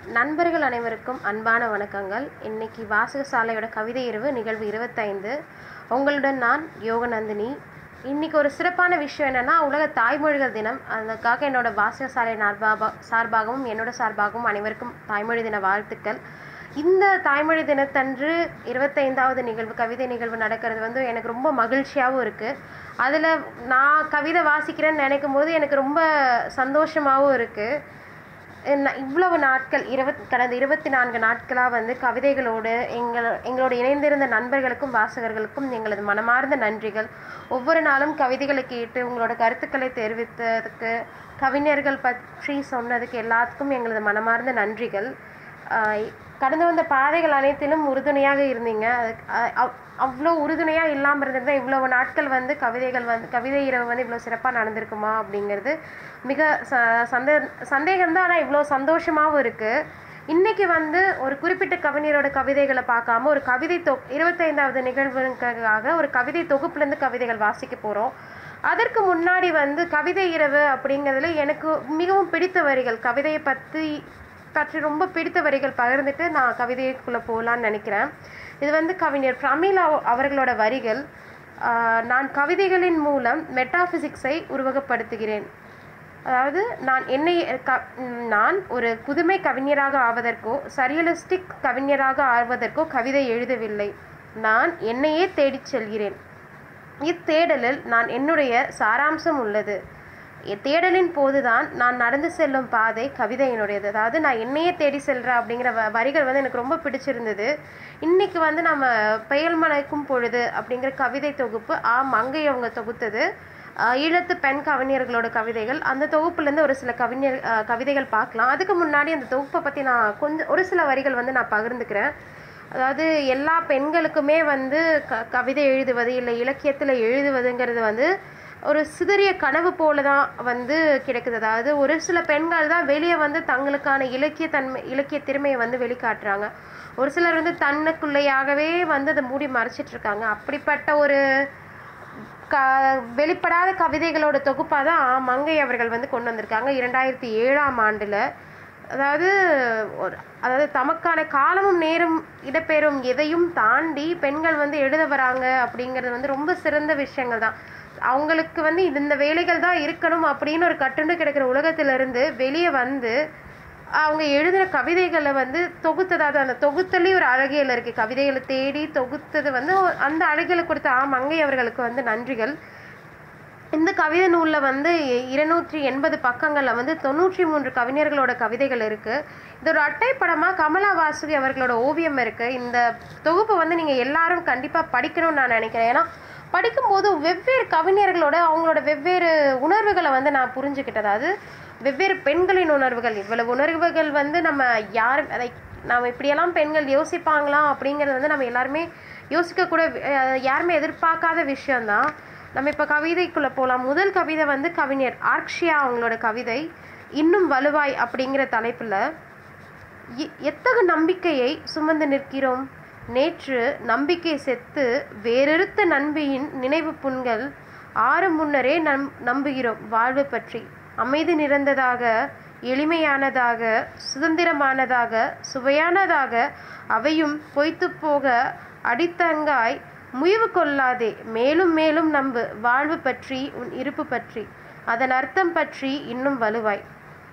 நண்பர்கள் அனைவருக்கும் அன்பான வணக்கங்கள் இன்னைக்கு வாசகசாலையோட கவிதை இரவு நிகழ்வு இருபத்தைந்து உங்களுடன் நான் யோகநந்தினி இன்னைக்கு ஒரு சிறப்பான விஷயம் என்னன்னா உலக தாய்மொழிகள் தினம் அதுக்காக என்னோட வாசகசாலை சார்பாக சார்பாகவும் என்னோட சார்பாகவும் அனைவருக்கும் தாய்மொழி தின வாழ்த்துக்கள் இந்த தாய்மொழி தினத்தன்று இருபத்தைந்தாவது நிகழ்வு கவிதை நிகழ்வு நடக்கிறது வந்து எனக்கு ரொம்ப மகிழ்ச்சியாகவும் இருக்குது அதில் நான் கவிதை வாசிக்கிறேன்னு நினைக்கும் போது எனக்கு ரொம்ப சந்தோஷமாகவும் இருக்குது என்ன இவ்வளவு நாட்கள் இருபத் கடந்த இருபத்தி நான்கு நாட்களாக வந்து கவிதைகளோடு எங்கள் எங்களோட இணைந்திருந்த நண்பர்களுக்கும் வாசகர்களுக்கும் எங்களது மனமார்ந்த நன்றிகள் ஒவ்வொரு நாளும் கவிதைகளை கேட்டு உங்களோட கருத்துக்களை தெரிவித்ததுக்கு கவிஞர்கள் பற்றி சொன்னதுக்கு எல்லாத்துக்கும் எங்களது மனமார்ந்த நன்றிகள் ஆஹ் கடந்து வந்த பாதைகள் அனைத்திலும் உறுதுணையாக இருந்தீங்க அதுக்கு அ- அவ்- அவ்வளோ உறுதுணையாக இல்லாமல் இருந்திருந்தா இவ்வளவு நாட்கள் வந்து கவிதைகள் வந்து கவிதை இரவு வந்து இவ்வளோ சிறப்பாக நடந்திருக்குமா அப்படிங்கிறது மிக ச சந்தே சந்தேகம் தான் ஆனால் இவ்வளோ சந்தோஷமாகவும் இருக்குது இன்னைக்கு வந்து ஒரு குறிப்பிட்ட கவிஞரோட கவிதைகளை பார்க்காம ஒரு கவிதை தொ இருபத்தைந்தாவது நிகழ்வுக்காக ஒரு கவிதை தொகுப்புலேருந்து கவிதைகள் வாசிக்க போகிறோம் அதற்கு முன்னாடி வந்து கவிதை இரவு அப்படிங்கிறதுல எனக்கு மிகவும் பிடித்த வரிகள் கவிதையை பற்றி பற்றி ரொம்ப பிடித்த வரிகள் பகிர்ந்துட்டு நான் கவிதைக்குள்ளே போகலான்னு நினைக்கிறேன் இது வந்து கவிஞர் பிரமீளா அவர்களோட வரிகள் ஆஹ், நான் கவிதைகளின் மூலம் மெட்டாஃபிசிக்ஸை உருவகப்படுத்துகிறேன் அதாவது நான் என்னை க நான் ஒரு புதுமை கவிஞராக ஆவதற்கோ சரியலிஸ்டிக் கவிஞராக ஆவதற்கோ கவிதை எழுதவில்லை நான் என்னையே தேடிச் செல்கிறேன் இத்தேடலில் நான் என்னுடைய சாராம்சம் உள்ளது தேடலின் போதுதான் நான் நடந்து செல்லும் பாதை கவிதையினுடையது அதாவது நான் என்னையே தேடி செல்றேன் அப்படிங்கிற வ- வரிகள் வந்து எனக்கு ரொம்ப பிடிச்சிருந்தது இன்னைக்கு வந்து நம்ம பெயல் மலைக்கும் பொழுது அப்படிங்கிற கவிதை தொகுப்பு ஆ மங்கை அவங்க தொகுத்தது ஆஹ் ஈழத்து பெண் கவிஞர்களோட கவிதைகள் அந்த தொகுப்புலேருந்து ஒரு சில கவிஞர் ஆஹ் கவிதைகள் பார்க்கலாம் அதுக்கு முன்னாடி அந்த தொகுப்பை பற்றி நான் கொஞ்சம் ஒரு சில வரிகள் வந்து நான் பகிர்ந்துக்கிறேன் அதாவது எல்லா பெண்களுக்குமே வந்து க கவிதை எழுதுவது இல்லை இலக்கியத்தில் எழுதுவதுங்கிறது வந்து ஒரு சிதறிய கனவு போல தான் வந்து கிடைக்குது அதாவது ஒரு சில பெண்கள் தான் வெளியே வந்து தங்களுக்கான இலக்கிய தன்மை இலக்கிய திறமையை வந்து வெளிக்காட்டுறாங்க ஒரு சிலர் வந்து தன்னுக்குள்ளேயாகவே வந்து அதை மூடி மறைச்சிட்டு இருக்காங்க அப்படிப்பட்ட ஒரு க வெளிப்படாத கவிதைகளோட தொகுப்பாக தான் மங்கை அவர்கள் வந்து கொண்டு வந்திருக்காங்க இரண்டாயிரத்தி ஏழாம் ஆண்டில் அதாவது ஒரு அதாவது தமக்கான காலமும் நேரம் இடப்பெறும் எதையும் தாண்டி பெண்கள் வந்து எழுத வராங்க அப்படிங்கிறது வந்து ரொம்ப சிறந்த விஷயங்கள் தான் அவங்களுக்கு வந்து இது இந்த வேலைகள் தான் இருக்கணும் அப்படின்னு ஒரு கட்டுண்டு கிடக்கிற உலகத்திலிருந்து வெளியே வந்து அவங்க எழுதின கவிதைகளை வந்து தொகுத்ததாவது அந்த தொகுத்தலே ஒரு அழகியல் இருக்குது கவிதைகளை தேடி தொகுத்தது வந்து அந்த அழகியலை கொடுத்த ஆ மங்கை அவர்களுக்கு வந்து நன்றிகள் இந்த கவிதை நூலில் வந்து இருநூற்றி எண்பது பக்கங்களில் வந்து தொண்ணூற்றி மூன்று கவிஞர்களோட கவிதைகள் இருக்குது இது ஒரு அட்டைப்படமாக கமலா வாசுகி அவர்களோட ஓவியம் இருக்குது இந்த தொகுப்பு வந்து நீங்கள் எல்லாரும் கண்டிப்பாக படிக்கணும்னு நான் நினைக்கிறேன் ஏன்னா படிக்கும்போது வெவ்வேறு கவிஞர்களோட அவங்களோட வெவ்வேறு உணர்வுகளை வந்து நான் புரிஞ்சுக்கிட்டேன் அதாவது வெவ்வேறு பெண்களின் உணர்வுகள் இவ்வளவு உணர்வுகள் வந்து நம்ம யாரும் அதை நாம் இப்படியெல்லாம் பெண்கள் யோசிப்பாங்களா அப்படிங்கிறது வந்து நம்ம எல்லாருமே யோசிக்கக்கூட அஹ், யாருமே எதிர்பார்க்காத விஷயம்தான் நம்ம இப்போ கவிதைக்குள்ளே போகலாம் முதல் கவிதை வந்து கவிஞர் ஆர்க்ஷியா அவங்களோட கவிதை இன்னும் வலுவாய் அப்படிங்கிற தலைப்பில் எ- எத்தகு நம்பிக்கையை சுமந்து நிற்கிறோம் நேற்று நம்பிக்கை செத்து வேறெடுத்த நண்பியின் நினைவு புண்கள் ஆறு முன்னரே நம் நம்புகிறோம் வாழ்வு பற்றி அமைதி நிறைந்ததாக எளிமையானதாக சுதந்திரமானதாக சுவையானதாக அவையும் பொய்த்து போக அடித்தங்காய் முயவு கொள்ளாதே மேலும் மேலும் நம்பு வாழ்வு பற்றி உன் இருப்பு பற்றி அதன் அர்த்தம் பற்றி இன்னும் வலுவாய்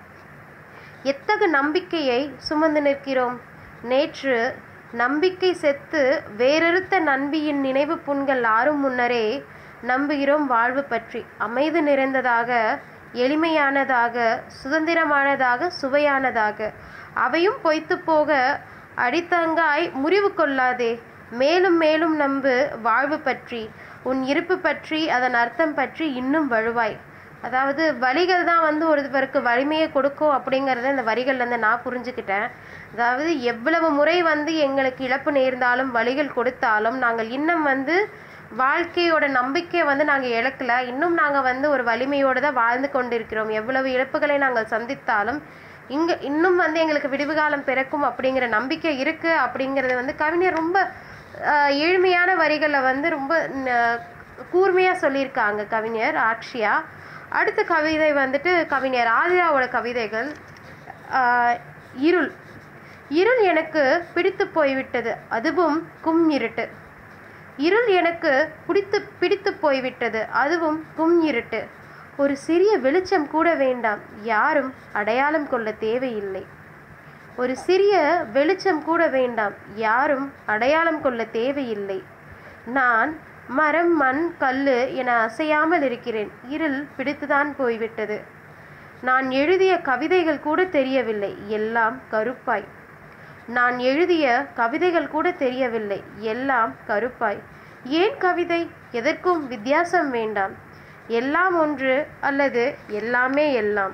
எத்தகு நம்பிக்கையை சுமந்து நிற்கிறோம் நேற்று நம்பிக்கை செத்து வேறெடுத்த நண்பியின் நினைவு புண்கள் ஆறும் முன்னரே நம்புகிறோம் வாழ்வு பற்றி அமைதி நிறைந்ததாக எளிமையானதாக சுதந்திரமானதாக சுவையானதாக அவையும் பொய்த்து போக அடித்தங்காய் முறிவு கொள்ளாதே மேலும் மேலும் நம்பு வாழ்வு பற்றி உன் இருப்பு பற்றி அதன் அர்த்தம் பற்றி இன்னும் வலுவாய் அதாவது வரிகள் தான் வந்து ஒருவருக்கு வலிமையை கொடுக்கும் அப்படிங்கிறத இந்த வரிகள்லேருந்து நான் புரிஞ்சுக்கிட்டேன் அதாவது எவ்வளவு முறை வந்து எங்களுக்கு இழப்பு நேர்ந்தாலும் வழிகள் கொடுத்தாலும் நாங்கள் இன்னும் வந்து வாழ்க்கையோட நம்பிக்கையை வந்து நாங்கள் இழக்கல இன்னும் நாங்கள் வந்து ஒரு வலிமையோடு தான் வாழ்ந்து கொண்டிருக்கிறோம் எவ்வளவு இழப்புகளை நாங்கள் சந்தித்தாலும் இங்கே இன்னும் வந்து எங்களுக்கு விடிவு காலம் பிறக்கும் அப்படிங்கிற நம்பிக்கை இருக்குது அப்படிங்கிறது வந்து கவிஞர் ரொம்ப ஆஹ், எளிமையான வரிகளை வந்து ரொம்ப கூர்மையாக சொல்லியிருக்காங்க கவிஞர் ஆக்ஷியா அடுத்த கவிதை வந்துட்டு கவிஞர் ஆதிராவோட கவிதைகள் ஆஹ், இருள் இருள் எனக்கு பிடித்து போய்விட்டது அதுவும் கும் இருட்டு இருள் எனக்கு பிடித்து பிடித்து போய்விட்டது அதுவும் கும் இருட்டு ஒரு சிறிய வெளிச்சம் கூட வேண்டாம் யாரும் அடையாளம் கொள்ள தேவையில்லை ஒரு சிறிய வெளிச்சம் கூட வேண்டாம் யாரும் அடையாளம் கொள்ள தேவையில்லை நான் மரம் மண் கல்லு என அசையாமல் இருக்கிறேன் இருள் பிடித்துதான் போய்விட்டது நான் எழுதிய கவிதைகள் கூட தெரியவில்லை எல்லாம் கருப்பாய் நான் எழுதிய கவிதைகள் கூட தெரியவில்லை எல்லாம் கருப்பாய் ஏன் கவிதை எதற்கும் வித்தியாசம் வேண்டாம் எல்லாம் ஒன்று அல்லது எல்லாமே எல்லாம்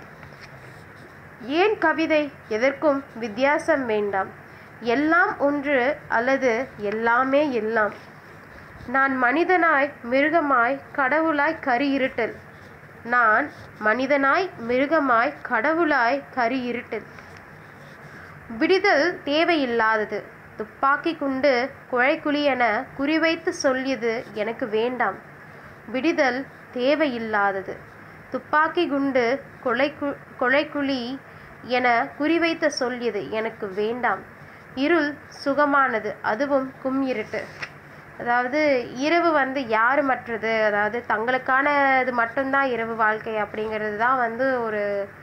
ஏன் கவிதை எதற்கும் வித்தியாசம் வேண்டாம் எல்லாம் ஒன்று அல்லது எல்லாமே எல்லாம் நான் மனிதனாய் மிருகமாய் கடவுளாய் கரி இருட்டல் நான் மனிதனாய் மிருகமாய் கடவுளாய் கரி இருட்டல் விடுதல் தேவையில்லாதது துப்பாக்கி குண்டு குழைக்குழி என குறிவைத்து சொல்லியது எனக்கு வேண்டாம் விடுதல் தேவையில்லாதது துப்பாக்கி குண்டு கொலைக்கு கொலைக்குழி என குறிவைத்த சொல்லியது எனக்கு வேண்டாம் இருள் சுகமானது அதுவும் கும் இருட்டு அதாவது இரவு வந்து யார் மற்றது அதாவது தங்களுக்கான இது மட்டும்தான் இரவு வாழ்க்கை அப்படிங்கிறது தான் வந்து ஒரு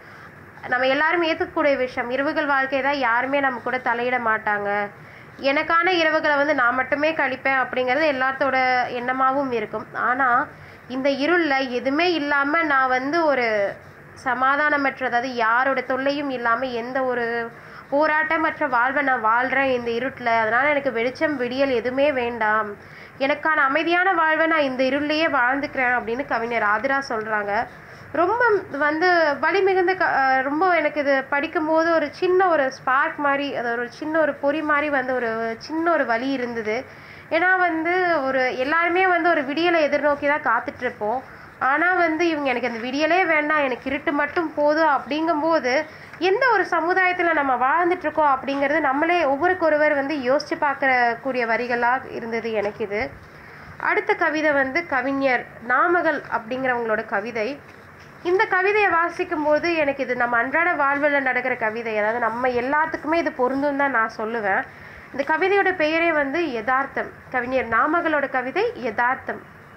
நம்ம எல்லாரும் ஏற்றுக்கக்கூடிய விஷயம் இரவுகள் வாழ்க்கை தான் யாருமே நம்ம கூட தலையிட மாட்டாங்க எனக்கான இரவுகளை வந்து நான் மட்டுமே கழிப்பேன் அப்படிங்கிறது எல்லாத்தோட எண்ணமாகவும் இருக்கும் ஆனால் இந்த இருளில் எதுவுமே இல்லாமல் நான் வந்து ஒரு சமாதானமற்ற அதாவது யாரோட தொல்லையும் இல்லாமல் எந்த ஒரு போராட்டமற்ற வாழ்வை நான் வாழ்கிறேன் இந்த இருட்டில் அதனால் எனக்கு வெளிச்சம் விடியல் எதுவுமே வேண்டாம் எனக்கான அமைதியான வாழ்வை நான் இந்த இருள்லேயே வாழ்ந்துக்கிறேன் அப்படின்னு கவிஞர் ஆதிரா சொல்கிறாங்க ரொம்ப வந்து வலி மிகுந்த க ரொம்ப எனக்கு இது படிக்கும்போது ஒரு சின்ன ஒரு ஸ்பார்க் மாதிரி அது ஒரு சின்ன ஒரு பொறி மாதிரி வந்து ஒரு சின்ன ஒரு வலி இருந்தது ஏன்னா வந்து ஒரு எல்லாருமே வந்து ஒரு விடியலை எதிர்நோக்கி தான் காத்துட்ருப்போம் ஆனால் வந்து இவங்க எனக்கு அந்த விடியலே வேண்டாம் எனக்கு இருட்டு மட்டும் போதும் அப்படிங்கும்போது எந்த ஒரு சமுதாயத்தில் நம்ம வாழ்ந்துட்டுருக்கோம் அப்படிங்கிறது நம்மளே ஒவ்வொருக்கு ஒருவர் வந்து யோசித்து பார்க்குற கூடிய வரிகளாக இருந்தது எனக்கு இது அடுத்த கவிதை வந்து கவிஞர் நாமகள் அப்படிங்கிறவங்களோட கவிதை இந்த கவிதையை வாசிக்கும்போது எனக்கு இது நம்ம அன்றாட வாழ்வில் நடக்கிற கவிதை அதாவது நம்ம எல்லாத்துக்குமே இது பொருந்தும் தான் நான் சொல்லுவேன் இந்த கவிதையோட பெயரே வந்து யதார்த்தம் கவிஞர் நாமகளோட கவிதை யதார்த்தம்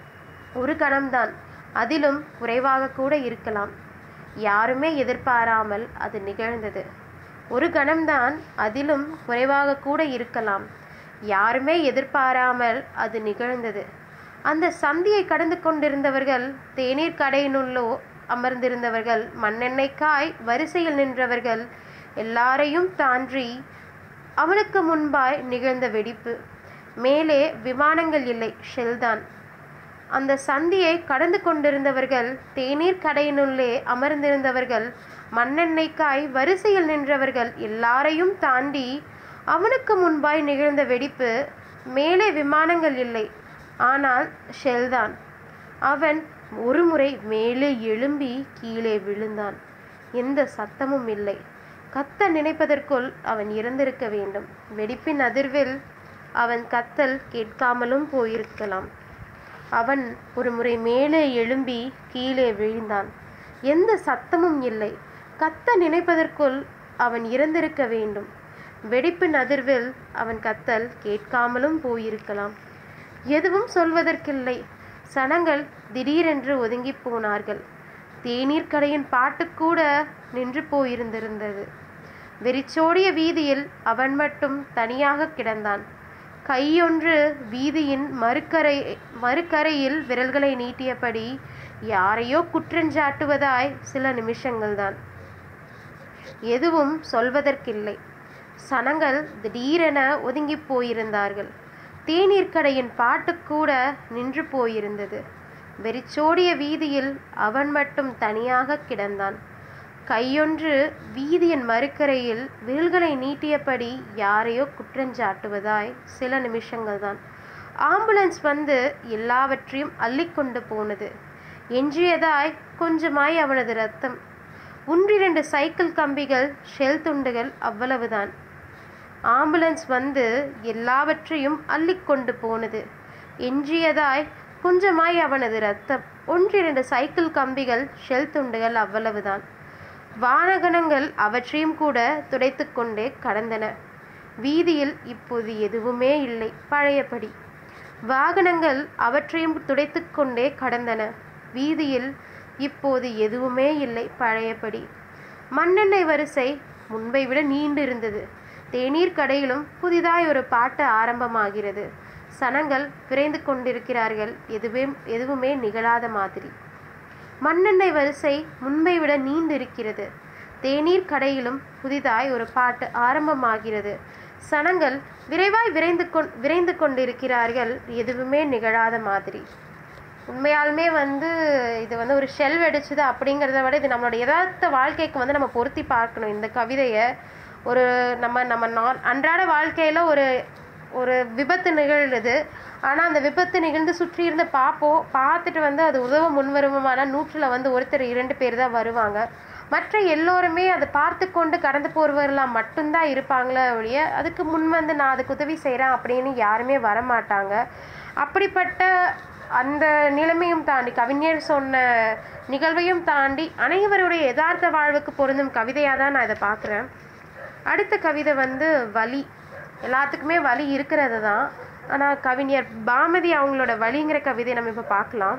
ஒரு கணம்தான் அதிலும் குறைவாக கூட இருக்கலாம் யாருமே எதிர்பாராமல் அது நிகழ்ந்தது ஒரு கணம்தான் அதிலும் குறைவாக கூட இருக்கலாம் யாருமே எதிர்பாராமல் அது நிகழ்ந்தது அந்த சந்தியை கடந்து கொண்டிருந்தவர்கள் தேநீர் கடையினுள்ளோ அமர்ந்திருந்தவர்கள் மண்ணெண்ணெய்க்காய் வரிசையில் நின்றவர்கள் எல்லாரையும் தாண்டி அவனுக்கு முன்பாய் நிகழ்ந்த வெடிப்பு மேலே விமானங்கள் இல்லை ஷெல்தான் அந்த சந்தியை கடந்து கொண்டிருந்தவர்கள் தேநீர் கடையினுள்ளே அமர்ந்திருந்தவர்கள் மண்ணெண்ணெய்க்காய் வரிசையில் நின்றவர்கள் எல்லாரையும் தாண்டி அவனுக்கு முன்பாய் நிகழ்ந்த வெடிப்பு மேலே விமானங்கள் இல்லை ஆனால் ஷெல்தான் அவன் ஒருமுறை மேலே எழும்பி கீழே விழுந்தான் எந்த சத்தமும் இல்லை கத்த நினைப்பதற்குள் அவன் இறந்திருக்க வேண்டும் வெடிப்பின் அதிர்வில் அவன் கத்தல் கேட்காமலும் போயிருக்கலாம் அவன் ஒரு முறை மேலே எழும்பி கீழே விழுந்தான் எந்த சத்தமும் இல்லை கத்த நினைப்பதற்குள் அவன் இறந்திருக்க வேண்டும் வெடிப்பின் அதிர்வில் அவன் கத்தல் கேட்காமலும் போயிருக்கலாம் எதுவும் சொல்வதற்கில்லை சனங்கள் திடீரென்று ஒதுங்கி போனார்கள் தேநீர் கடையின் பாட்டு கூட நின்று போயிருந்திருந்தது வெறிச்சோடிய வீதியில் அவன் மட்டும் தனியாக கிடந்தான் கையொன்று வீதியின் மறுக்கரை மறுக்கரையில் விரல்களை நீட்டியபடி யாரையோ குற்றஞ்சாட்டுவதாய் சில நிமிஷங்கள்தான் எதுவும் சொல்வதற்கில்லை சனங்கள் திடீரென ஒதுங்கி போயிருந்தார்கள் தேநீர் கடையின் பாட்டு கூட நின்று போயிருந்தது வெறிச்சோடிய வீதியில் அவன் மட்டும் தனியாக கிடந்தான் கையொன்று வீதியின் மறுக்கரையில் விரல்களை நீட்டியபடி யாரையோ குற்றஞ்சாட்டுவதாய் சில நிமிஷங்கள்தான் ஆம்புலன்ஸ் வந்து எல்லாவற்றையும் அள்ளிக்கொண்டு போனது எஞ்சியதாய் கொஞ்சமாய் அவனது ரத்தம் ஒன்றிரண்டு சைக்கிள் கம்பிகள் ஷெல் துண்டுகள் அவ்வளவுதான் ஆம்புலன்ஸ் வந்து எல்லாவற்றையும் அள்ளிக்கொண்டு போனது எஞ்சியதாய் கொஞ்சமாய் அவனது ரத்தம் ஒன்றிரண்டு சைக்கிள் கம்பிகள் ஷெல் துண்டுகள் அவ்வளவுதான் வானகணங்கள் அவற்றையும் கூட துடைத்து கொண்டே கடந்தன வீதியில் இப்போது எதுவுமே இல்லை பழையபடி வாகனங்கள் அவற்றையும் துடைத்துக்கொண்டே கடந்தன வீதியில் இப்போது எதுவுமே இல்லை பழையபடி மண்ணெண்ணெய் வரிசை முன்பை விட நீண்டு இருந்தது தேநீர் கடையிலும் புதிதாய் ஒரு பாட்டு ஆரம்பமாகிறது சனங்கள் விரைந்து கொண்டிருக்கிறார்கள் எதுவே எதுவுமே நிகழாத மாதிரி மண்ணெண்ணெய் வரிசை முன்பை விட நீண்டு இருக்கிறது தேநீர் கடையிலும் புதிதாய் ஒரு பாட்டு ஆரம்பமாகிறது சனங்கள் விரைவாய் விரைந்து கொண் விரைந்து கொண்டிருக்கிறார்கள் எதுவுமே நிகழாத மாதிரி உண்மையாலுமே வந்து இது வந்து ஒரு ஷெல் வெடிச்சது அப்படிங்கிறத விட இது நம்மளோட யதார்த்த வாழ்க்கைக்கு வந்து நம்ம பொருத்தி பார்க்கணும் இந்த கவிதையை ஒரு நம்ம நம்ம நான் அன்றாட வாழ்க்கையில் ஒரு ஒரு விபத்து நிகழ்றது ஆனால் அந்த விபத்து நிகழ்ந்து சுற்றி இருந்து பார்ப்போம் பார்த்துட்டு வந்து அது உதவ முன்வருமானால் நூற்றில் வந்து ஒருத்தர் இரண்டு பேர் தான் வருவாங்க மற்ற எல்லோருமே அதை பார்த்து கொண்டு கடந்து போறவர்களாக மட்டும்தான் இருப்பாங்களே ஒழிய அதுக்கு முன் வந்து நான் அதுக்கு உதவி செய்கிறேன் அப்படின்னு யாருமே வரமாட்டாங்க அப்படிப்பட்ட அந்த நிலைமையும் தாண்டி கவிஞர் சொன்ன நிகழ்வையும் தாண்டி அனைவருடைய யதார்த்த வாழ்வுக்கு பொருந்தும் கவிதையாக தான் நான் இதை பார்க்குறேன் அடுத்த கவிதை வந்து வலி எல்லாத்துக்குமே வலி இருக்கிறது தான் ஆனால் கவிஞர் பாமதி அவங்களோட வலிங்கிற கவிதையை நம்ம இப்போ பார்க்கலாம்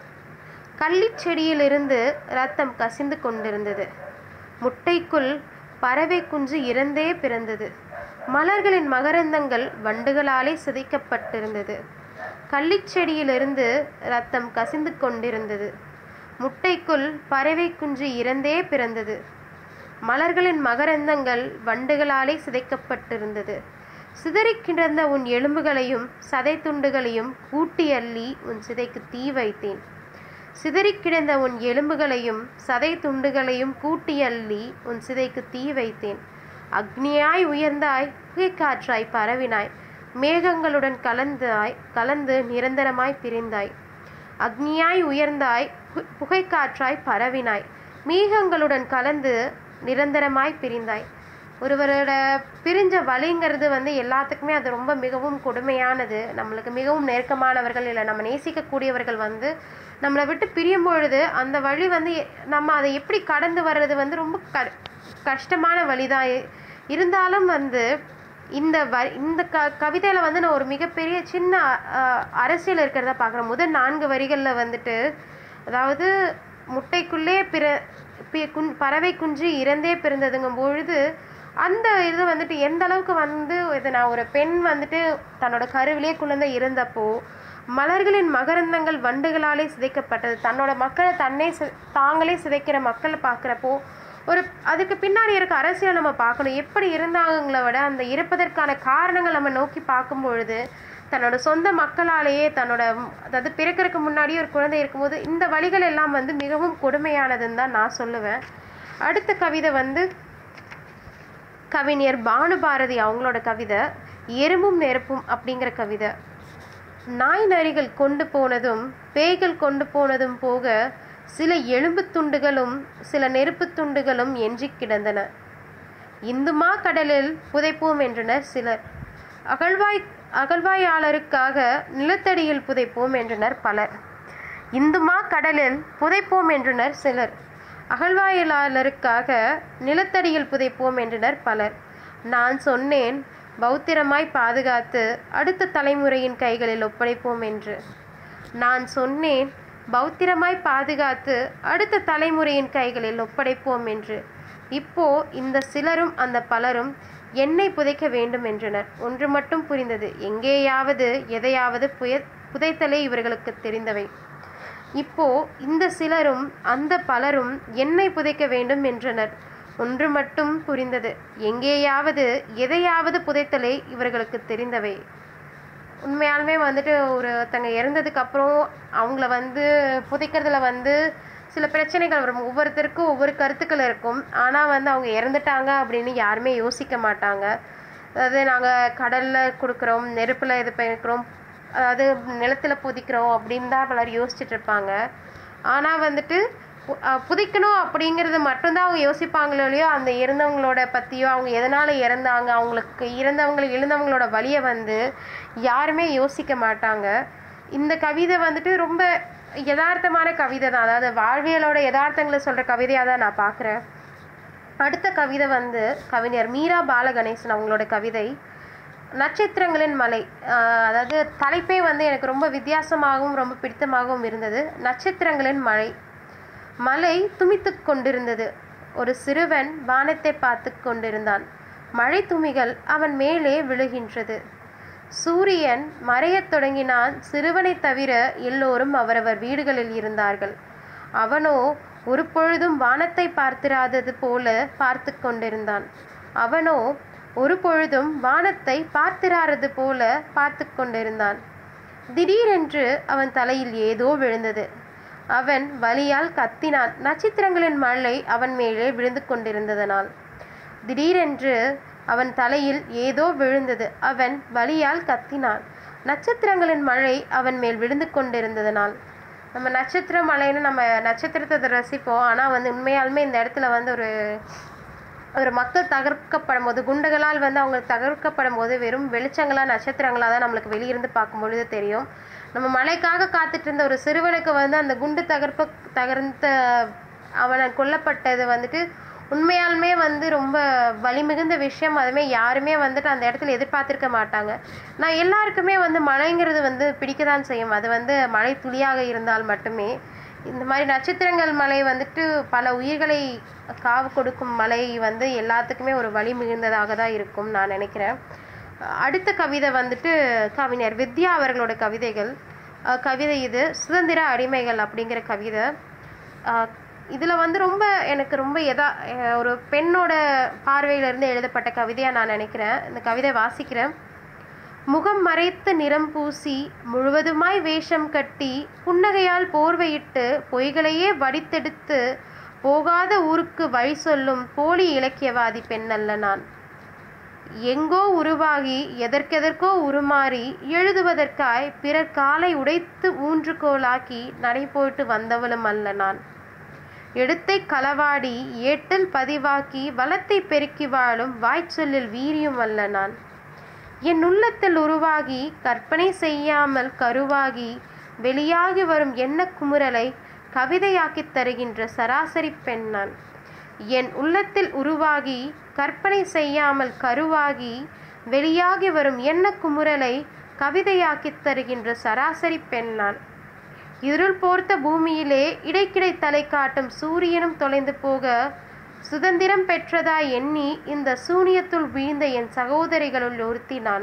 கள்ளிச் செடியிலிருந்து ரத்தம் கசிந்து கொண்டிருந்தது முட்டைக்குள் பறவை குஞ்சு இறந்தே பிறந்தது மலர்களின் மகரந்தங்கள் வண்டுகளாலே சிதைக்கப்பட்டிருந்தது கள்ளிச் செடியிலிருந்து ரத்தம் கசிந்து கொண்டிருந்தது முட்டைக்குள் பறவை குஞ்சு இறந்தே பிறந்தது மலர்களின் மகரந்தங்கள் வண்டுகளாலே சிதைக்கப்பட்டிருந்தது சிதறிக் கிடந்த உன் எலும்புகளையும் சதை துண்டுகளையும் கூட்டி அள்ளி உன் சிதைக்கு தீ வைத்தேன் சிதறிக் கிடந்த உன் எலும்புகளையும் சதை துண்டுகளையும் கூட்டி அள்ளி உன் சிதைக்கு தீ வைத்தேன் அக்னியாய் உயர்ந்தாய் புகைக்காற்றாய் பரவினாய் மேகங்களுடன் கலந்தாய் கலந்து நிரந்தரமாய் பிரிந்தாய் அக்னியாய் உயர்ந்தாய் பு- புகைக்காற்றாய் பரவினாய் மேகங்களுடன் கலந்து நிரந்தரமாய் பிரிந்தாய் ஒருவரோட பிரிஞ்ச வலிங்கிறது வந்து எல்லாத்துக்குமே அது ரொம்ப மிகவும் கொடுமையானது நம்மளுக்கு மிகவும் நெருக்கமானவர்கள் இல்லை நம்ம நேசிக்கக்கூடியவர்கள் வந்து நம்மளை விட்டு பிரியும் பொழுது அந்த வழி வந்து எ- நம்ம அதை எப்படி கடந்து வர்றது வந்து ரொம்ப க கஷ்டமான வழிதான் இருந்தாலும் வந்து இந்த வ இந்த க கவிதையில் வந்து நான் ஒரு மிகப்பெரிய சின்ன அஹ், அரசியல் இருக்கிறத பார்க்குறேன் முதல் நான்கு வரிகளில் வந்துட்டு அதாவது முட்டைக்குள்ளே பிற பி- குஞ் பறவை குஞ்சு இறந்தே பிறந்ததுங்கும் பொழுது அந்த இது வந்துட்டு எந்த அளவுக்கு வந்து இது நான் ஒரு பெண் வந்துட்டு தன்னோட கருவிலே குழந்தை இருந்தப்போ மலர்களின் மகரந்தங்கள் வண்டுகளாலே சிதைக்கப்பட்டது தன்னோட மக்களை தன்னே சி- தாங்களே சிதைக்கிற மக்களை பார்க்குறப்போ ஒரு அதுக்கு பின்னாடி இருக்க அரசியல் நம்ம பார்க்கணும் எப்படி இருந்தாங்கள விட அந்த இருப்பதற்கான காரணங்கள் நம்ம நோக்கி பார்க்கும் பொழுது தன்னோட சொந்த மக்களாலேயே தன்னோட ம், அதாவது பிறக்கறதுக்கு முன்னாடியே ஒரு குழந்தை இருக்கும்போது இந்த வழிகள் எல்லாம் வந்து மிகவும் கொடுமையானதுன்னு தான் நான் சொல்லுவேன் அடுத்த கவிதை வந்து கவிஞர் பானுபாரதி அவங்களோட கவிதை எறும்பும் நெருப்பும் அப்படிங்கிற கவிதை நாய் நரிகள் கொண்டு போனதும் பேய்கள் கொண்டு போனதும் போக சில எலும்புத் துண்டுகளும் சில நெருப்புத் துண்டுகளும் எஞ்சிக் கிடந்தன இந்துமா கடலில் புதைப்போம் என்றனர் சிலர் அகழ்வாய் அகழ்வாயாளருக்காக நிலத்தடியில் புதைப்போம் என்றனர் பலர் இந்துமா கடலில் புதைப்போம் என்றனர் சிலர் அகழ்வாயலாளருக்காக நிலத்தடியில் புதைப்போம் என்றனர் பலர் நான் சொன்னேன் பௌத்திரமாய் பாதுகாத்து அடுத்த தலைமுறையின் கைகளில் ஒப்படைப்போம் என்று நான் சொன்னேன் பௌத்திரமாய் பாதுகாத்து அடுத்த தலைமுறையின் கைகளில் ஒப்படைப்போம் என்று இப்போ இந்த சிலரும் அந்த பலரும் என்னை புதைக்க வேண்டும் என்றனர் ஒன்று மட்டும் புரிந்தது எங்கேயாவது எதையாவது புய புதைத்தலே இவர்களுக்கு தெரிந்தவை இப்போ இந்த சிலரும் அந்த பலரும் என்னை புதைக்க வேண்டும் என்றனர் ஒன்று மட்டும் புரிந்தது எங்கேயாவது எதையாவது புதைத்தலே இவர்களுக்கு தெரிந்தவை உண்மையாலுமே வந்துட்டு ஒருத்தங்க இறந்ததுக்கு அப்புறம் அவங்கள வந்து புதைக்கிறதுல வந்து சில பிரச்சனைகள் வரும் ஒவ்வொருத்தருக்கும் ஒவ்வொரு கருத்துக்கள் இருக்கும் ஆனால் வந்து அவங்க இறந்துட்டாங்க அப்படின்னு யாருமே யோசிக்க மாட்டாங்க அதாவது நாங்கள் கடலில் கொடுக்குறோம் நெருப்பில் இது பண்ணிக்கிறோம் அதாவது நிலத்தில் புதிக்கிறோம் அப்படின்னு தான் பலர் யோசிச்சுட்டு இருப்பாங்க ஆனால் வந்துட்டு பு- அஹ் புதைக்கணும் அப்படிங்கிறது மட்டும்தான் அவங்க யோசிப்பாங்களோ இல்லையோ அந்த இறந்தவங்களோட பற்றியோ அவங்க எதனால் இறந்தாங்க அவங்களுக்கு இறந்தவங்களுக்கு எழுந்தவங்களோட வழியை வந்து யாருமே யோசிக்க மாட்டாங்க இந்த கவிதை வந்துட்டு ரொம்ப யதார்த்தமான கவிதை தான் அதாவது வாழ்வியலோட யதார்த்தங்களை சொல்கிற கவிதையாக தான் நான் பார்க்குறேன் அடுத்த கவிதை வந்து கவிஞர் மீரா பாலகணேசன் அவங்களோட கவிதை நட்சத்திரங்களின் மலை ஆஹ் அதாவது தலைப்பே வந்து எனக்கு ரொம்ப வித்தியாசமாகவும் ரொம்ப பிடித்தமாகவும் இருந்தது நட்சத்திரங்களின் மழை மலை துமித்து கொண்டிருந்தது ஒரு சிறுவன் வானத்தை பார்த்து கொண்டிருந்தான் மழை துமிகள் அவன் மேலே விழுகின்றது சூரியன் மறையத் தொடங்கினான் சிறுவனை தவிர எல்லோரும் அவரவர் வீடுகளில் இருந்தார்கள் அவனோ ஒரு பொழுதும் வானத்தை பார்த்திராதது போல பார்த்து கொண்டிருந்தான் அவனோ ஒரு பொழுதும் வானத்தை பார்த்திராதது போல பார்த்து கொண்டிருந்தான் திடீரென்று அவன் தலையில் ஏதோ விழுந்தது அவன் வலியால் கத்தினான் நட்சத்திரங்களின் மழை அவன் மேலே விழுந்து கொண்டிருந்ததனால் திடீரென்று அவன் தலையில் ஏதோ விழுந்தது அவன் வலியால் கத்தினான் நட்சத்திரங்களின் மழை அவன் மேல் விழுந்து கொண்டிருந்ததனால் நம்ம நட்சத்திர மழைன்னு நம்ம நட்சத்திரத்தை ரசிப்போம் ஆனால் வந்து உண்மையாலுமே இந்த இடத்துல வந்து ஒரு ஒரு மக்கள் தகர்க்கப்படும் போது குண்டுகளால் வந்து அவங்க தகர்க்கப்படும் போது வெறும் வெளிச்சங்களா நட்சத்திரங்களா தான் நம்மளுக்கு வெளியிருந்து பார்க்கும் பொழுது தெரியும் நம்ம மழைக்காக காத்துட்டு இருந்த ஒரு சிறுவனுக்கு வந்து அந்த குண்டு தகர்ப்ப தகர்ந்த அவனை கொல்லப்பட்டது வந்துட்டு உண்மையாலுமே வந்து ரொம்ப வலிமிகுந்த விஷயம் அதுமே யாருமே வந்துட்டு அந்த இடத்துல எதிர்பார்த்திருக்க மாட்டாங்க நான் எல்லாருக்குமே வந்து மழைங்கிறது வந்து பிடிக்க தான் செய்யும் அது வந்து மழை துளியாக இருந்தால் மட்டுமே இந்த மாதிரி நட்சத்திரங்கள் மலை வந்துட்டு பல உயிர்களை காவு கொடுக்கும் மலை வந்து எல்லாத்துக்குமே ஒரு வழி மிகுந்ததாக தான் இருக்கும் நான் நினைக்கிறேன் அடுத்த கவிதை வந்துட்டு கவிஞர் வித்யா அவர்களோட கவிதைகள் அஹ் கவிதை இது சுதந்திர அடிமைகள் அப்படிங்கிற கவிதை இதில் வந்து ரொம்ப எனக்கு ரொம்ப எதா அஹ் ஒரு பெண்ணோட பார்வையிலிருந்து எழுதப்பட்ட கவிதையாக நான் நினைக்கிறேன் இந்த கவிதை வாசிக்கிறேன் முகம் மறைத்து நிறம் பூசி முழுவதுமாய் வேஷம் கட்டி புன்னகையால் போர்வையிட்டு பொய்களையே வடித்தெடுத்து போகாத ஊருக்கு வழி சொல்லும் போலி இலக்கியவாதி பெண்ணல்ல நான் எங்கோ உருவாகி எதற்கெதற்கோ உருமாறி எழுதுவதற்காய் பிறர் காலை உடைத்து ஊன்றுகோலாக்கி நடை போட்டு வந்தவளும் அல்ல நான் எடுத்தை களவாடி ஏட்டல் பதிவாக்கி வளத்தை பெருக்கி வாழும் வாய்ச்சொல்லில் வீரியும் அல்ல நான் என் உள்ளத்தில் உருவாகி கற்பனை செய்யாமல் கருவாகி வெளியாகி வரும் எண்ண குமுறலை கவிதையாக்கித் தருகின்ற சராசரி பெண் நான் என் உள்ளத்தில் உருவாகி கற்பனை செய்யாமல் கருவாகி வெளியாகி வரும் எண்ண குமுறலை கவிதையாக்கித் தருகின்ற சராசரி பெண் நான் இருள் போர்த்த பூமியிலே இடைக்கிடை தலை காட்டும் சூரியனும் தொலைந்து போக சுதந்திரம் பெற்றதாய் எண்ணி இந்த சூனியத்துள் வீழ்ந்த என் சகோதரிகளுள் ஒருத்தி நான்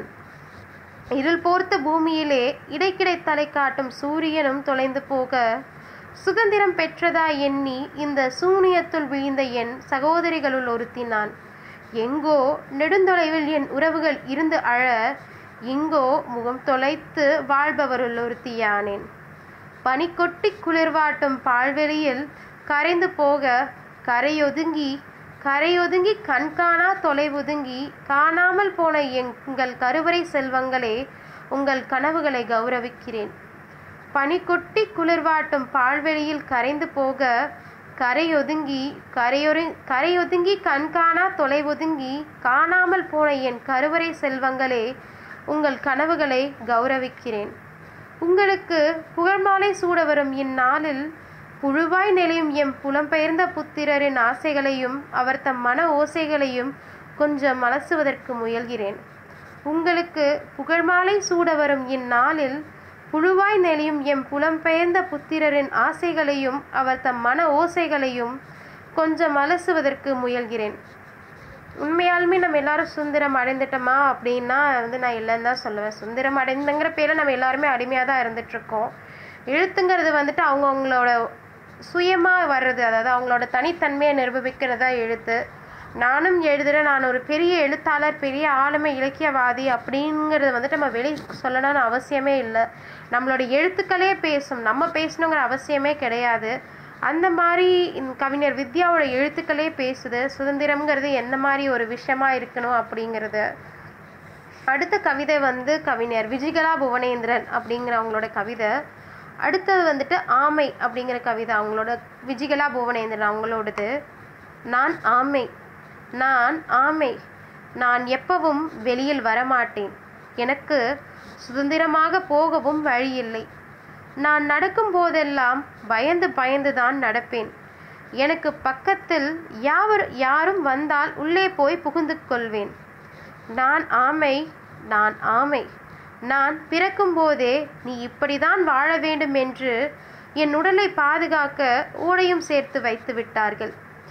இருள் போர்த்த பூமியிலே இடைக்கிடை தலை காட்டும் சூரியனும் தொலைந்து போக சுதந்திரம் பெற்றதாய் எண்ணி இந்த சூனியத்துள் வீழ்ந்த என் சகோதரிகளுள் ஒருத்தி நான் எங்கோ நெடுந்தொலைவில் என் உறவுகள் இருந்து அழ இங்கோ முகம் தொலைத்து வாழ்பவருள் ஒருத்தியானேன் பனி கொட்டி குளிர்வாட்டும் பால்வெளியில் கரைந்து போக கரையொதுங்கி கரையொதுங்கி கண்காணா தொலைவொதுங்கி காணாமல் போன எங்கள் கருவறை செல்வங்களே உங்கள் கனவுகளை கௌரவிக்கிறேன் பனி கொட்டி குளிர்வாட்டும் பால்வெளியில் கரைந்து போக கரையொதுங்கி கரையொரு கரையொதுங்கி கண்காணா தொலைவொதுங்கி காணாமல் போன என் கருவறை செல்வங்களே உங்கள் கனவுகளை கௌரவிக்கிறேன் உங்களுக்கு புகழ்மாலை சூட வரும் இந்நாளில் புழுவாய் நெளியும் எம் புலம்பெயர்ந்த புத்திரரின் ஆசைகளையும் அவர் தம் மன ஓசைகளையும் கொஞ்சம் அலசுவதற்கு முயல்கிறேன் உங்களுக்கு புகழ்மாலை சூட வரும் இந்நாளில் புழுவாய் நெளியும் எம் புலம்பெயர்ந்த புத்திரரின் ஆசைகளையும் அவர் தம் மன ஓசைகளையும் கொஞ்சம் அலசுவதற்கு முயல்கிறேன் உண்மையாலுமே நம்ம எல்லாரும் சுதந்திரம் அடைந்துட்டோமா அப்படின்னா வந்து நான் இல்லைன்னு தான் சொல்லுவேன் சுதந்திரம் அடைந்துங்கிற பேரில் நம்ம எல்லாருமே அடிமையாக தான் இருந்துகிட்ருக்கோம் எழுத்துங்கிறது வந்துட்டு அவங்கவுங்களோட சுயமாக வர்றது அதாவது அவங்களோட தனித்தன்மையை நிரூபிக்கிறதா எழுத்து நானும் எழுதுகிறேன் நான் ஒரு பெரிய எழுத்தாளர் பெரிய ஆளுமை இலக்கியவாதி அப்படிங்கிறது வந்துட்டு நம்ம வெளி சொல்லணும்னு அவசியமே இல்லை நம்மளோட எழுத்துக்களே பேசும் நம்ம பேசணுங்கிற அவசியமே கிடையாது அந்த மாதிரி இந்த கவிஞர் வித்யாவோட எழுத்துக்களே பேசுது சுதந்திரம்ங்கிறது எந்த மாதிரி ஒரு விஷயமா இருக்கணும் அப்படிங்கிறது அடுத்த கவிதை வந்து கவிஞர் விஜிகலா புவனேந்திரன் அப்படிங்கிறவங்களோட கவிதை அடுத்தது வந்துட்டு ஆமை அப்படிங்கிற கவிதை அவங்களோட விஜிகலா புவனேந்திரன் அவங்களோடது நான் ஆமை நான் ஆமை நான் எப்பவும் வெளியில் வரமாட்டேன் எனக்கு சுதந்திரமாக போகவும் வழி இல்லை நான் நடக்கும் போதெல்லாம் பயந்து பயந்து தான் நடப்பேன் எனக்கு பக்கத்தில் யாவர் யாரும் வந்தால் உள்ளே போய் புகுந்து கொள்வேன் நான் ஆமை நான் ஆமை நான் பிறக்கும்போதே நீ இப்படிதான் வாழ வேண்டும் என்று என் உடலை பாதுகாக்க ஓடையும் சேர்த்து வைத்து விட்டார்கள்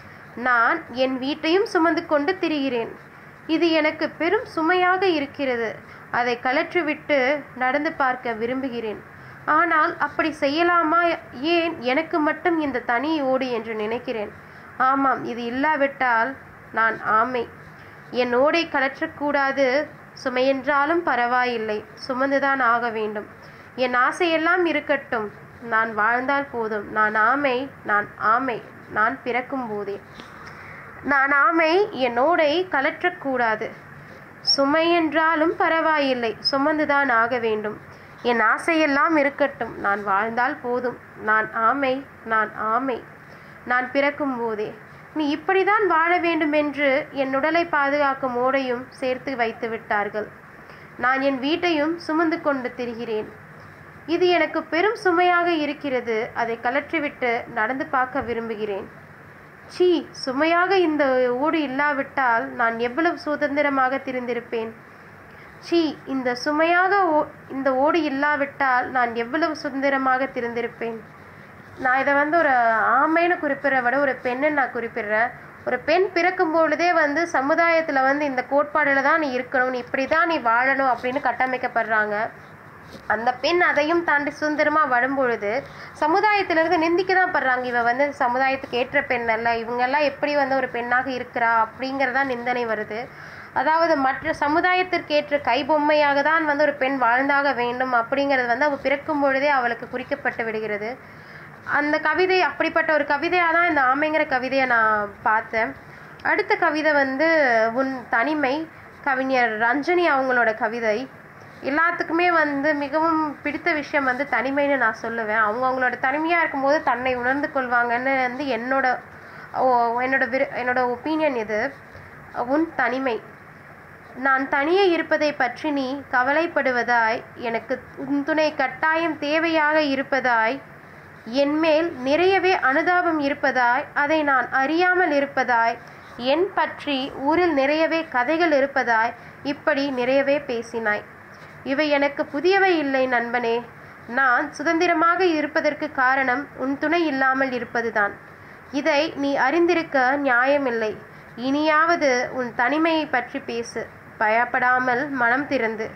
நான் என் வீட்டையும் சுமந்து கொண்டு திரிகிறேன் இது எனக்கு பெரும் சுமையாக இருக்கிறது அதை கலற்றிவிட்டு நடந்து பார்க்க விரும்புகிறேன் ஆனால் அப்படி செய்யலாமா ஏன் எனக்கு மட்டும் இந்த தனி ஓடு என்று நினைக்கிறேன் ஆமாம் இது இல்லாவிட்டால் நான் ஆமை என் ஓடை கலற்றக்கூடாது சுமையென்றாலும் பரவாயில்லை சுமந்துதான் ஆக வேண்டும் என் ஆசையெல்லாம் இருக்கட்டும் நான் வாழ்ந்தால் போதும் நான் ஆமை நான் ஆமை நான் பிறக்கும் போதே நான் ஆமை என் ஓடை கலற்றக்கூடாது சுமை என்றாலும் பரவாயில்லை சுமந்துதான் ஆக வேண்டும் என் ஆசையெல்லாம் இருக்கட்டும் நான் வாழ்ந்தால் போதும் நான் ஆமை நான் ஆமை நான் பிறக்கும் போதே நீ இப்படிதான் வாழ வேண்டும் என்று என் உடலை பாதுகாக்கும் ஓடையும் சேர்த்து வைத்து விட்டார்கள் நான் என் வீட்டையும் சுமந்து கொண்டு திரிகிறேன் இது எனக்கு பெரும் சுமையாக இருக்கிறது அதை கலற்றிவிட்டு நடந்து பார்க்க விரும்புகிறேன் சீ சுமையாக இந்த ஓடு இல்லாவிட்டால் நான் எவ்வளவு சுதந்திரமாக திரிந்திருப்பேன் சீ இந்த சுமையாக ஓ இந்த ஓடு இல்லாவிட்டால் நான் எவ்வளவு சுதந்திரமாக திரிந்திருப்பேன் நான் இதை வந்து ஒரு ஆமைன்னு குறிப்பிடுற விட ஒரு பெண்ணை நான் குறிப்பிடுறேன் ஒரு பெண் பிறக்கும் பொழுதே வந்து சமுதாயத்தில் வந்து இந்த கோட்பாடில் தான் நீ இருக்கணும் நீ இப்படி தான் நீ வாழணும் அப்படின்னு கட்டமைக்கப்படுறாங்க அந்த பெண் அதையும் தாண்டி சுதந்திரமாக வரும்பொழுது சமுதாயத்திலிருந்து நிந்திக்க தான் படுறாங்க இவ வந்து சமுதாயத்துக்கு ஏற்ற பெண் அல்ல இவங்கெல்லாம் எப்படி வந்து ஒரு பெண்ணாக இருக்கிறா அப்படிங்கிறதா நிந்தனை வருது அதாவது மற்ற சமுதாயத்திற்கு ஏற்ற கைபொம்மையாக தான் வந்து ஒரு பெண் வாழ்ந்தாக வேண்டும் அப்படிங்கிறது வந்து அவள் பிறக்கும் பொழுதே அவளுக்கு குறிக்கப்பட்டு விடுகிறது அந்த கவிதை அப்படிப்பட்ட ஒரு கவிதையாக தான் இந்த ஆமைங்கிற கவிதையை நான் பார்த்தேன் அடுத்த கவிதை வந்து உன் தனிமை கவிஞர் ரஞ்சனி அவங்களோட கவிதை எல்லாத்துக்குமே வந்து மிகவும் பிடித்த விஷயம் வந்து தனிமைன்னு நான் சொல்லுவேன் அவங்க அவங்களோட தனிமையாக இருக்கும்போது தன்னை உணர்ந்து கொள்வாங்கன்னு வந்து என்னோட ஓ என்னோட விரு என்னோட ஒப்பீனியன் இது உன் தனிமை நான் தனியே இருப்பதை பற்றி நீ கவலைப்படுவதாய் எனக்கு உன் துணை கட்டாயம் தேவையாக இருப்பதாய் என்மேல் நிறையவே அனுதாபம் இருப்பதாய் அதை நான் அறியாமல் இருப்பதாய் என் பற்றி ஊரில் நிறையவே கதைகள் இருப்பதாய் இப்படி நிறையவே பேசினாய் இவை எனக்கு புதியவை இல்லை நண்பனே நான் சுதந்திரமாக இருப்பதற்கு காரணம் உன் துணை இல்லாமல் இருப்பதுதான் இதை நீ அறிந்திருக்க நியாயமில்லை இனியாவது உன் தனிமையை பற்றி பேசு பயப்படாமல் மனம் திறந்து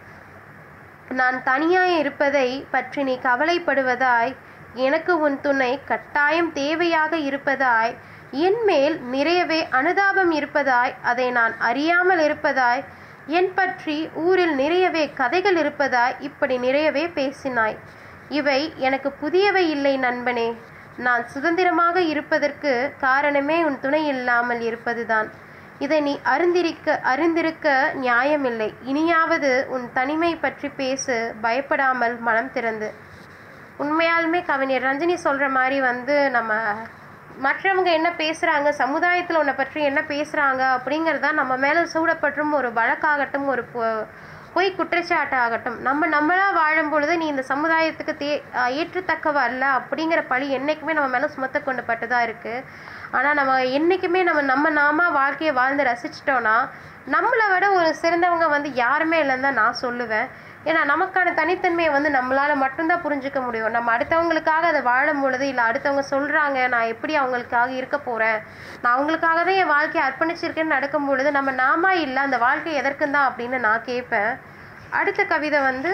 நான் தனியாய் இருப்பதை பற்றி நீ கவலைப்படுவதாய் எனக்கு உன் துணை கட்டாயம் தேவையாக இருப்பதாய் என் மேல் நிறையவே அனுதாபம் இருப்பதாய் அதை நான் அறியாமல் இருப்பதாய் என் பற்றி ஊரில் நிறையவே கதைகள் இருப்பதாய் இப்படி நிறையவே பேசினாய் இவை எனக்கு புதியவை இல்லை நண்பனே நான் சுதந்திரமாக இருப்பதற்கு காரணமே உன் துணை இல்லாமல் இருப்பதுதான் இதை நீ அறிந்திருக்க அறிந்திருக்க நியாயமில்லை இனியாவது உன் தனிமை பற்றி பேசு பயப்படாமல் மனம் திறந்து உண்மையாலுமே கவிஞர் ரஞ்சினி சொல்கிற மாதிரி வந்து நம்ம மற்றவங்க என்ன பேசுகிறாங்க சமுதாயத்தில் உன்னை பற்றி என்ன பேசுகிறாங்க அப்படிங்கிறதா நம்ம மேலே சூடப்பட்டும் ஒரு வழக்காகட்டும் ஒரு பொ- பொய் குற்றச்சாட்டாகட்டும் நம்ம நம்மளா வாழும் பொழுது நீ இந்த சமுதாயத்துக்கு தே அஹ் ஏற்றத்தக்கவ அல்ல அப்படிங்கிற பழி என்றைக்குமே நம்ம மேலே சுமத்த கொண்டு தான் இருக்குது ஆனால் நம்ம என்றைக்குமே நம்ம நம்ம நாம வாழ்க்கையை வாழ்ந்து ரசிச்சிட்டோன்னா நம்மளை விட ஒரு சிறந்தவங்க வந்து யாருமே இல்லைன்னு தான் நான் சொல்லுவேன் ஏன்னா நமக்கான தனித்தன்மையை வந்து நம்மளால மட்டும்தான் புரிஞ்சுக்க முடியும் நம்ம அடுத்தவங்களுக்காக அதை வாழும் பொழுது இல்லை அடுத்தவங்க சொல்கிறாங்க நான் எப்படி அவங்களுக்காக இருக்க போகிறேன் நான் அவங்களுக்காக தான் என் வாழ்க்கையை அர்ப்பணிச்சிருக்கேன்னு நடக்கும் பொழுது நம்ம நாமா இல்லை அந்த வாழ்க்கை எதற்கும் தான் அப்படின்னு நான் கேட்பேன் அடுத்த கவிதை வந்து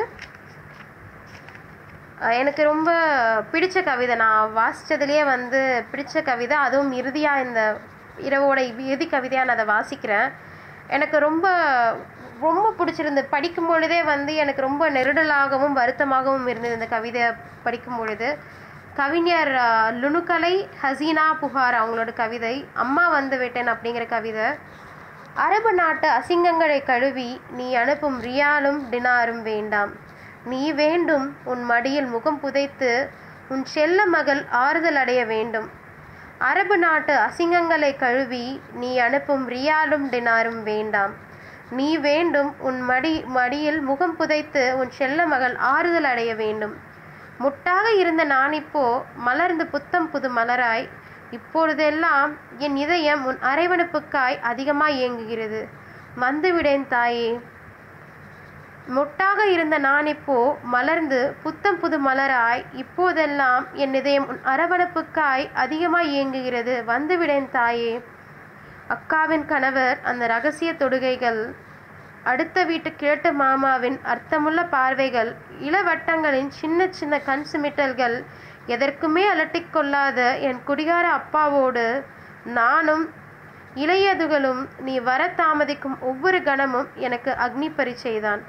அஹ் எனக்கு ரொம்ப பிடிச்ச கவிதை நான் வாசித்ததுலேயே வந்து பிடிச்ச கவிதை அதுவும் இறுதியாக இந்த இரவோட இறுதி கவிதையாக நான் அதை வாசிக்கிறேன் எனக்கு ரொம்ப ரொம்ப பிடிச்சிருந்து படிக்கும் பொழுதே வந்து எனக்கு ரொம்ப நெருடலாகவும் வருத்தமாகவும் இருந்தது இந்த கவிதை படிக்கும் பொழுது கவிஞர் அஹ், லுணுக்கலை ஹசீனா புகார் அவங்களோட கவிதை அம்மா வந்து விட்டேன் அப்படிங்கிற கவிதை அரபு நாட்டு அசிங்கங்களை கழுவி நீ அனுப்பும் ரியாலும் டினாரும் வேண்டாம் நீ வேண்டும் உன் மடியில் முகம் புதைத்து உன் செல்ல மகள் ஆறுதல் அடைய வேண்டும் அரபு நாட்டு அசிங்கங்களை கழுவி நீ அனுப்பும் ரியாலும் டினாரும் வேண்டாம் நீ வேண்டும் உன் மடி மடியில் முகம் புதைத்து உன் செல்ல மகள் ஆறுதல் அடைய வேண்டும் முட்டாக இருந்த நான் இப்போ மலர்ந்து புத்தம் புது மலராய் இப்பொழுதெல்லாம் என் இதயம் உன் அரவணைப்புக்காய் அதிகமாய் இயங்குகிறது வந்துவிடேன் தாயே மொட்டாக இருந்த நான் இப்போ மலர்ந்து புத்தம் புது மலராய் இப்போதெல்லாம் என் இதயம் உன் அரவணைப்புக்காய் அதிகமாய் இயங்குகிறது வந்துவிடேன் தாயே அக்காவின் கணவர் அந்த ரகசிய தொடுகைகள் அடுத்த வீட்டு கிழட்டு மாமாவின் அர்த்தமுள்ள பார்வைகள் இளவட்டங்களின் சின்ன சின்ன கண் சிமிட்டல்கள் எதற்குமே அலட்டிக் கொள்ளாத என் குடிகார அப்பாவோடு நானும் இளையதுகளும் நீ வர தாமதிக்கும் ஒவ்வொரு கணமும் எனக்கு அக்னி பரீட்சைதான்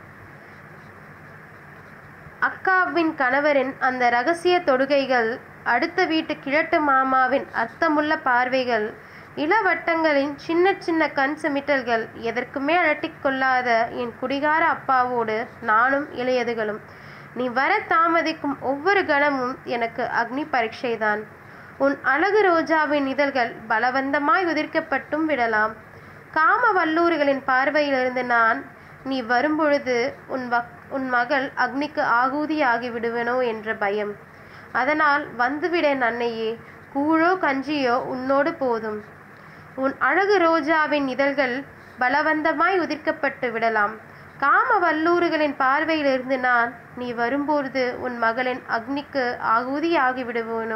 அக்காவின் கணவரின் அந்த ரகசிய தொடுகைகள் அடுத்த வீட்டு கிழட்டு மாமாவின் அர்த்தமுள்ள பார்வைகள் இளவட்டங்களின் சின்ன சின்ன கண் சிமிட்டல்கள் எதற்குமே அலட்டிக் கொள்ளாத என் குடிகார அப்பாவோடு நானும் இளையதுகளும் நீ வர தாமதிக்கும் ஒவ்வொரு கணமும் எனக்கு அக்னி பரீட்சைதான் உன் அழகு ரோஜாவின் இதழ்கள் பலவந்தமாய் உதிர்க்கப்பட்டும் விடலாம் காம வல்லூறுகளின் பார்வையிலிருந்து நான் நீ வரும்பொழுது உன் வக் உன் மகள் அக்னிக்கு ஆகூதியாகி விடுவேனோ என்ற பயம் அதனால் வந்துவிடேன் அன்னையே கூழோ கஞ்சியோ உன்னோடு போதும் உன் அழகு ரோஜாவின் இதழ்கள் பலவந்தமாய் உதிர்க்கப்பட்டு விடலாம் காம வல்லூறுகளின் பார்வையிலிருந்து நான் நீ வரும்போது உன் மகளின் அக்னிக்கு ஆகுதியாகி விடுவேனோ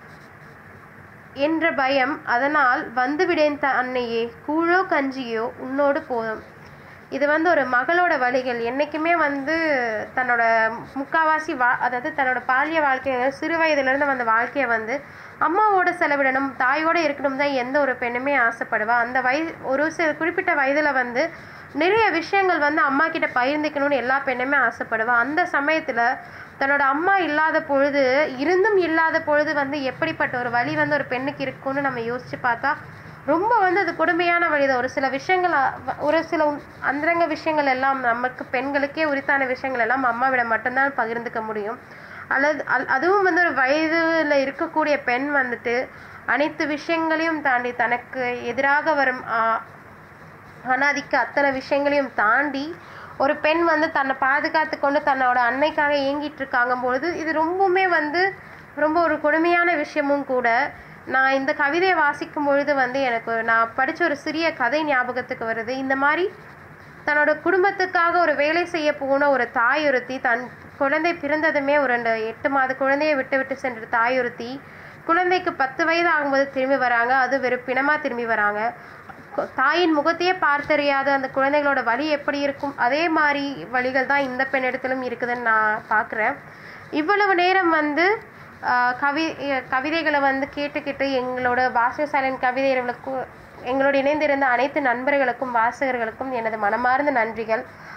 என்ற பயம் அதனால் வந்துவிடேன் த அன்னையே கூழோ கஞ்சியோ உன்னோடு போதும் இது வந்து ஒரு மகளோட வழிகள் என்றைக்குமே வந்து தன்னோட முக்காவாசி வா அதாவது தன்னோட பாலிய வாழ்க்கையை சிறு வயதிலிருந்து வந்த வாழ்க்கையை வந்து அம்மாவோட செலவிடணும் தாயோட இருக்கணும் தான் எந்த ஒரு பெண்ணுமே ஆசைப்படுவா அந்த வயது ஒரு சில குறிப்பிட்ட வயதில் வந்து நிறைய விஷயங்கள் வந்து அம்மா கிட்ட பகிர்ந்துக்கணும்னு எல்லா பெண்ணுமே ஆசைப்படுவா அந்த சமயத்தில் தன்னோட அம்மா இல்லாத பொழுது இருந்தும் இல்லாத பொழுது வந்து எப்படிப்பட்ட ஒரு வழி வந்து ஒரு பெண்ணுக்கு இருக்கும்னு நம்ம யோசிச்சு பார்த்தா ரொம்ப வந்து அது கொடுமையான வழிதான் ஒரு சில விஷயங்கள் அ- ஒரு சில உன்- அந்தரங்க விஷயங்கள் எல்லாம் நமக்கு பெண்களுக்கே உரித்தான விஷயங்கள் எல்லாம் அம்மாவிட மட்டும்தான் பகிர்ந்துக்க முடியும் அல்லது அல்- அதுவும் வந்து ஒரு வயதில் இருக்கக்கூடிய பெண் வந்துட்டு அனைத்து விஷயங்களையும் தாண்டி தனக்கு எதிராக வரும் ஆ, அனாதிக்க அத்தனை விஷயங்களையும் தாண்டி ஒரு பெண் வந்து தன்னை பாதுகாத்து கொண்டு தன்னோட அன்னைக்காக ஏங்கிட்டு இருக்காங்க பொழுது இது ரொம்பவுமே வந்து ரொம்ப ஒரு கொடுமையான விஷயமும் கூட நான் இந்த கவிதையை வாசிக்கும் பொழுது வந்து எனக்கு நான் படிச்ச ஒரு சிறிய கதை ஞாபகத்துக்கு வருது இந்த மாதிரி தன்னோட குடும்பத்துக்காக ஒரு வேலை செய்ய போன ஒரு தாய் ஒருத்தி தன் குழந்தை பிறந்ததுமே ஒரு ரெண்டு எட்டு மாத குழந்தையை விட்டு விட்டு சென்ற தாய் ஒருத்தி குழந்தைக்கு பத்து வயது ஆகும்போது திரும்பி வராங்க அது வெறும் பிணமா திரும்பி வராங்க கு- தாயின் முகத்தையே பார்த்தறியாத அந்த குழந்தைகளோட வலி எப்படி இருக்கும் அதே மாதிரி வழிகள் தான் இந்த பெண்ணிடத்திலும் இருக்குதுன்னு நான் பார்க்குறேன் இவ்வளவு நேரம் வந்து ஆஹ், கவி அஹ், கவிதைகளை வந்து கேட்டுக்கிட்டு எங்களோட வாசகசாலையின் கவிதைகளுக்கு எங்களோடு இணைந்திருந்த அனைத்து நண்பர்களுக்கும் வாசகர்களுக்கும் எனது மனமார்ந்த நன்றிகள்